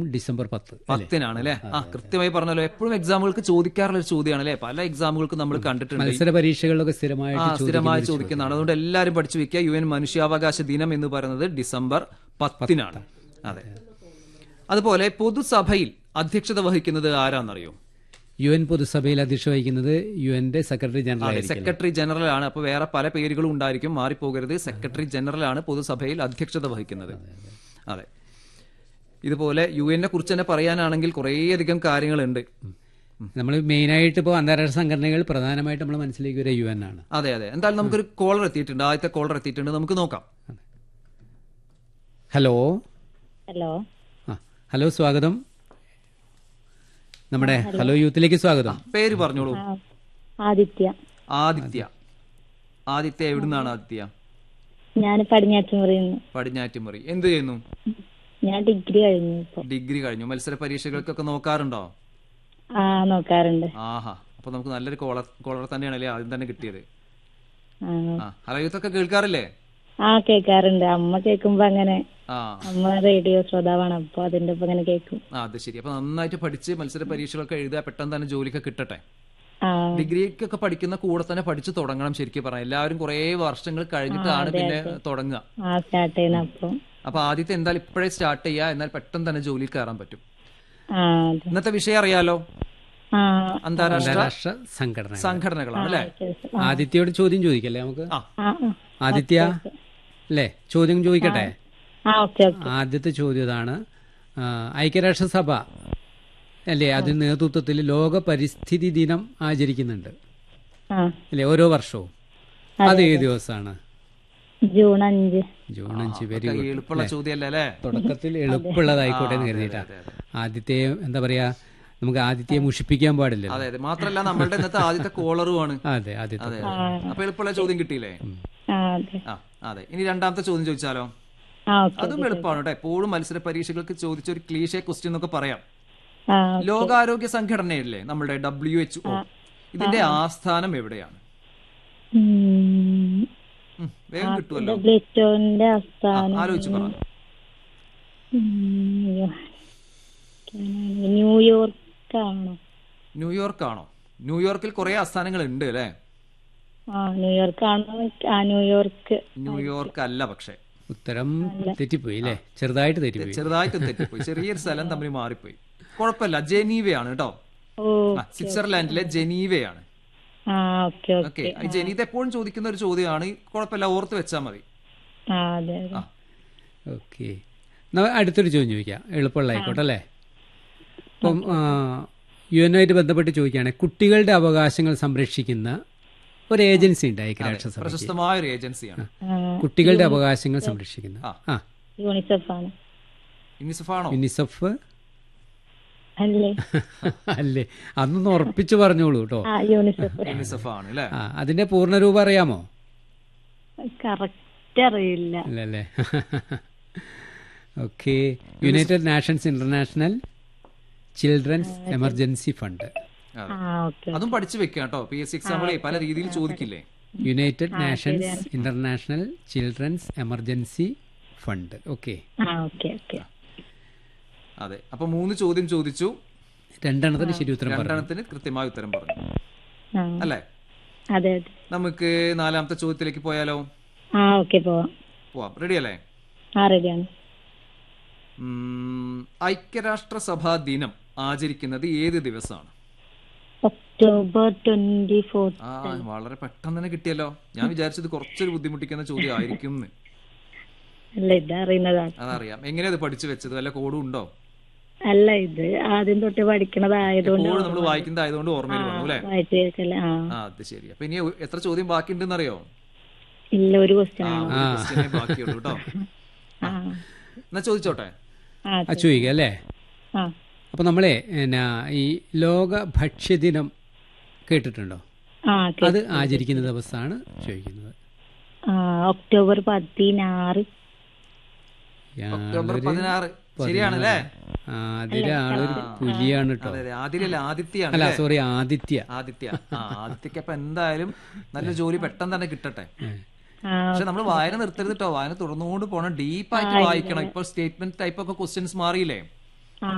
December പത്ത് പത്തിനാണ് അല്ലെ ആ കൃത്യമായി പറഞ്ഞല്ലോ എപ്പോഴും എക്സാമുകൾക്ക് ചോദിക്കാറുള്ള ഒരു ചോദ്യമാണ് അല്ലെ പല എക്സാമുകൾക്കും നമ്മൾ കണ്ടിട്ടുണ്ട് മത്സര പരീക്ഷകളിലൊക്കെ സ്ഥിരമായിട്ട് ആ സ്ഥിരമായി ചോദിക്കുന്നതാണ് അതുകൊണ്ട് എല്ലാവരും പഠിച്ചു വെക്കുക യു എൻ മനുഷ്യാവകാശ ദിനം എന്ന് പറയുന്നത് ഡിസംബർ പത്തിനാണ് അതെ അതുപോലെ പൊതുസഭയിൽ അധ്യക്ഷത വഹിക്കുന്നത് ആരാന്നറിയോ യു എൻ പൊതുസഭയിൽ അധ്യക്ഷ വഹിക്കുന്നത് യു എന്റെ സെക്രട്ടറി ജനറൽ ആയിരിക്കും സെക്രട്ടറി ജനറൽ ആണ് അപ്പോൾ വേറെ പല പേരുകളും ഉണ്ടായിരിക്കും മാറിപ്പോകരുത് സെക്രട്ടറി ജനറൽ ആണ് പൊതുസഭയിൽ അധ്യക്ഷത വഹിക്കുന്നത് അതെ ഇതുപോലെ യു എനെ കുറിച്ച് തന്നെ പറയാനാണെങ്കിൽ കുറേയധികം കാര്യങ്ങളുണ്ട് നമ്മൾ മെയിനായിട്ട് ഇപ്പോൾ അന്താരാഷ്ട്ര സംഘടനകൾ പ്രധാനമായിട്ട് നമ്മൾ മനസ്സിലേക്ക് വരിക യു എൻ ആണ് അതെ അതെ എന്തായാലും നമുക്കൊരു കോളർ എത്തിയിട്ടുണ്ട് ആദ്യത്തെ കോളർ എത്തിയിട്ടുണ്ട് നമുക്ക് നോക്കാം ഹലോ ഹലോ ആ ഹലോ സ്വാഗതം നമ്മുടെ ഹലോ യൂത്തിലേക്ക് സ്വാഗതം പേര് പറഞ്ഞോളൂ ആ, ആദിത്യ ആദിത്യ ആദിത്യ എവിടുന്നാണ് ആദിത്യ ഞാൻ പടിഞ്ഞാറ്റുമുറിയിൽ പടിഞ്ഞാറ്റുമുറി എന്ത് ചെയ്യുന്നു ഞാൻ ഡിഗ്രി കഴിഞ്ഞു ഇപ്പൊ ഡിഗ്രി കഴിഞ്ഞു മത്സര പരീക്ഷകൾക്കൊക്കെ നോക്കാറുണ്ടോ ആ നോക്കാറുണ്ട് ആഹാ അപ്പൊ നമുക്ക് നല്ലൊരു കോളർ കോളർ തന്നെയാണല്ലേ ആദ്യം തന്നെ കിട്ടിയത് ആ ആ ഹലോ യൂത്തൊക്കെ കേൾക്കാറില്ലേ ആ കേൾക്കാറുണ്ട് അമ്മ കേൾക്കുമ്പോ അങ്ങനെ ആ അമ്മ റേഡിയോ ശ്രോതാവാണ് അപ്പൊ അതിന്റെ ഒപ്പം അങ്ങനെ കേൾക്കും ആ അത് ശരി അപ്പൊ നന്നായിട്ട് പഠിച്ച് മത്സര പരീക്ഷകളൊക്കെ എഴുതുക പെട്ടെന്ന് തന്നെ ജോലിയൊക്കെ കിട്ടട്ടെ ആ ഡിഗ്രിക്കൊക്കെ പഠിക്കുന്ന കൂടെ തന്നെ പഠിച്ചു തുടങ്ങണം ശരിക്കും പറയാം എല്ലാവരും കുറേ വർഷങ്ങൾ കഴിഞ്ഞിട്ടാണ് പിന്നെ തുടങ്ങുക ആ സ്റ്റാർട്ട് ചെയ്യുന്ന അപ്പൊ അപ്പൊ ആദ്യത്തെ എന്തായാലും ഇപ്പോഴേ സ്റ്റാർട്ട് ചെയ്യുക എന്നാൽ പെട്ടെന്ന് തന്നെ ജോലിയിൽ കയറാൻ പറ്റും ആ അതെ ഇന്നത്തെ വിഷയം അറിയാലോ ആ അന്താരാഷ്ട്ര അന്താരാഷ്ട്ര സംഘടന സംഘടനകളാണ് അല്ലെ കേൾക്കാം. ആദിത്യയോട് ചോദ്യം ചോദിക്കല്ലേ നമുക്ക് ആ ആ ആ. ആദിത്യ അല്ലേ ചോദ്യം ചോദിക്കട്ടെ ആ ഓക്കെ ഓക്കെ ആദ്യത്തെ ചോദ്യം ഇതാണ് ആ, ഐക്യരാഷ്ട്രസഭ അല്ലേ അതിന് നേതൃത്വത്തിൽ ലോക പരിസ്ഥിതി ദിനം ആചരിക്കുന്നുണ്ട് ആ അല്ലേ ഓരോ വർഷവും അത് ഏത് ദിവസമാണ് ജൂൺ അഞ്ച് ജൂൺ അഞ്ച് വെരി ഈ ഗുഡ് എളുപ്പമുള്ള ചോദ്യമല്ലേ അല്ലേ തുടക്കത്തിൽ എളുപ്പമുള്ളതായിക്കോട്ടെ എന്ന് കരുതിയിട്ടാ ആദ്യത്തെ എന്താ പറയാ നമുക്ക് ആദ്യത്തെ മുഷിപ്പിക്കാൻ പാടില്ല അതെ അതെ മാത്രല്ല നമ്മളുടെ ഇന്നത്തെ ആദ്യത്തെ കോളറുമാണ് അതെ ആദ്യത്തെ അതെ അപ്പൊ എളുപ്പമുള്ള ചോദ്യം കിട്ടിയില്ലേ ആ അതെ ആ അതെ ഇനി രണ്ടാമത്തെ ചോദ്യം ചോദിച്ചാലോ ആ ഓക്കെ അതും എളുപ്പമാണ് കേട്ടോ എപ്പോഴും മത്സര പരീക്ഷകൾക്ക് ചോദിച്ച ഒരു ക്ലീഷേ ക്വസ്റ്റ്യൻ എന്നൊക്കെ പറയാം ആ ലോകാരോഗ്യ സംഘടനയില്ലേ നമ്മുടെ ഡബ്ല്യു എച്ച് ഒ ഇതിന്റെ ആസ്ഥാനം എവിടെയാണ് ഉം. ഉം, വേഗം കിട്ടുമല്ലോ ഡബ്ല്യുഎച്ച്ഒന്റെ ആ, ആസ്ഥാനം ആലോചിച്ച് പറ ഉം, അയ്യോ. ന്യൂയോർക്ക് ആണോ ന്യൂയോർക്ക് ആണോ ന്യൂയോർക്കിൽ കുറെ ആസ്ഥാനങ്ങൾ ഉണ്ട് അല്ലെ ആ ന്യൂയോർക്ക് ആണോ ആ ന്യൂയോർക്ക് ന്യൂയോർക്ക് അല്ല പക്ഷെ ഉത്തരം തെറ്റിപ്പോയി അല്ലേ ചെറുതായിട്ട് തെറ്റിപ്പോയി ചെറുതായിട്ട് തെറ്റിപ്പോയി ചെറിയൊരു സ്ഥലം തമ്മിൽ മാറിപ്പോയി കുഴപ്പമില്ല ജനീവയാണ് കേട്ടോ ഓ ആ, സ്വിറ്റ്സർലാൻഡിലെ ജനീവയാണ് ആ ഓക്കെ ഓക്കെ ഓക്കെ ഈ ജനീത എപ്പോഴും ചോദിക്കുന്ന ഒരു ചോദ്യമാണ് കുഴപ്പമില്ല ഓർത്ത് വെച്ചാൽ മതി ആ അതെ അതെ ആ. ഓക്കെ അടുത്തൊരു ചോദ്യം ചോദിക്കാം എളുപ്പമുള്ളതായിക്കോട്ടെ അല്ലേ അപ്പം യു എന്നുമായിട്ട് ബന്ധപ്പെട്ട് ചോദിക്കുകയാണ് കുട്ടികളുടെ അവകാശങ്ങൾ സംരക്ഷിക്കുന്ന ഒരു ഏജൻസി ഉണ്ട് ഐക്യരാഷ്ട്രസഭ പ്രശസ്തമായ ഒരു ഏജൻസിയാണ് ആ, കുട്ടികളുടെ അവകാശങ്ങൾ സംരക്ഷിക്കുന്ന ആ. ആ യൂണിസെഫ് ആണ് യൂണിസെഫ് ആണോ യുനിസെഫ് അല്ലേ അല്ലേ അന്നൊന്ന് ഉറപ്പിച്ചു പറഞ്ഞോളൂ കേട്ടോ ആ യൂണിസെഫ് യൂണിസെഫ് ആണ് അല്ലേ ആ അതിന്റെ പൂർണ്ണരൂപം അറിയാമോ കറക്റ്റ് അറിയില്ല അല്ലല്ലേ okay United Nations International Children's Emergency Fund അതെ. ആ ഓക്കെ അതും പഠിച്ചു വെക്കാം കേട്ടോ പി എസ് സി എക്സാമ്പിളെ പല രീതിയിൽ ചോദിക്കില്ലേ United Nations International Children's Emergency Fund okay ആ ഓക്കെ ഓക്കെ അതെ അപ്പൊ മൂന്ന് ചോദ്യം ചോദിച്ചു രണ്ടെണ്ണത്തിന് ശരി ഉത്തരം പറഞ്ഞു രണ്ടെണ്ണത്തിന് കൃത്യമായ ഉത്തരം പറഞ്ഞു ആ അല്ലേ അതെ അതെ നമുക്ക് നാലാമത്തെ ചോദ്യത്തിലേക്ക് പോയാലോ ആ ഓക്കെ പോവാം പോവാം റെഡി അല്ലേ ആ റെഡിയാണ് ഉം, ഐക്യരാഷ്ട്രസഭാ ദിനം ആചരിക്കുന്നത് ഏത് ദിവസമാണ് ഒക്ടോബർ ട്വന്റി ഫോർ ആ വളരെ പെട്ടെന്ന് തന്നെ കിട്ടിയല്ലോ ഞാൻ വിചാരിച്ചത് കുറച്ചൊരു ബുദ്ധിമുട്ടിക്കുന്ന ചോദ്യം ആയിരിക്കും എന്ന് അല്ല ഇത് അറിയുന്നതാണ് അതറിയാം എങ്ങനെയാ ഇത് പഠിച്ചു വെച്ചത് വല്ല കോഡും ഉണ്ടോ അല്ല ഇത് ആദ്യം തൊട്ട് പഠിക്കണതായതുകൊണ്ട് എപ്പോഴും നമ്മൾ വായിക്കുന്നത് ആയതുകൊണ്ട് ഓർമ്മയിൽ വന്നു അല്ലേ വായിച്ചു കേൾക്കല്ല ആ ആ അത് ശരി അപ്പൊ ഇനി എത്ര ചോദ്യം ബാക്കിയുണ്ടെന്ന് അറിയോ ഇല്ല ഒരു ക്വസ്റ്റ്യൻ ആ ആണ് ഒരു ക്വസ്റ്റ്യനേ ബാക്കിയുള്ളൂ കേട്ടോ ആ എന്നാ ചോദിച്ചോട്ടെ ആ ആ ചോദിക്കുക അല്ലേ ആ അപ്പൊ നമ്മളെ എന്നാ ഈ ലോക ഭക്ഷ്യദിനം കേട്ടിട്ടുണ്ടോ ആ കേ- അത് ആചരിക്കുന്ന ദിവസമാണ് ചോദിക്കുന്നത് ആ ഒക്ടോബർ പതിനാറ് ഒക്ടോബർ പതിനാറ് ശരിയാണല്ലേ ആ, അതിലെ ആളൊരു പുലിയാണ് കേട്ടോ അതെ അതെ ആദിലല്ല ആദിത്യയാണ് അല്ല അല്ലേ? സോറി ആദിത്യ ആദിത്യ ആ ആദിത്യക്ക് അപ്പൊ എന്തായാലും നല്ല ജോലി പെട്ടെന്ന് തന്നെ കിട്ടട്ടെ ആ പക്ഷെ നമ്മൾ വായന നിർത്തരുത് കേട്ടോ വായന തുടർന്നുകൊണ്ട് പോകണം ഡീപ്പായിട്ട് വായിക്കണം ഇപ്പൊ സ്റ്റേറ്റ്മെന്റ് ടൈപ്പ് ഒക്കെ ക്വസ്റ്റ്യൻസ് മാറിയില്ലേ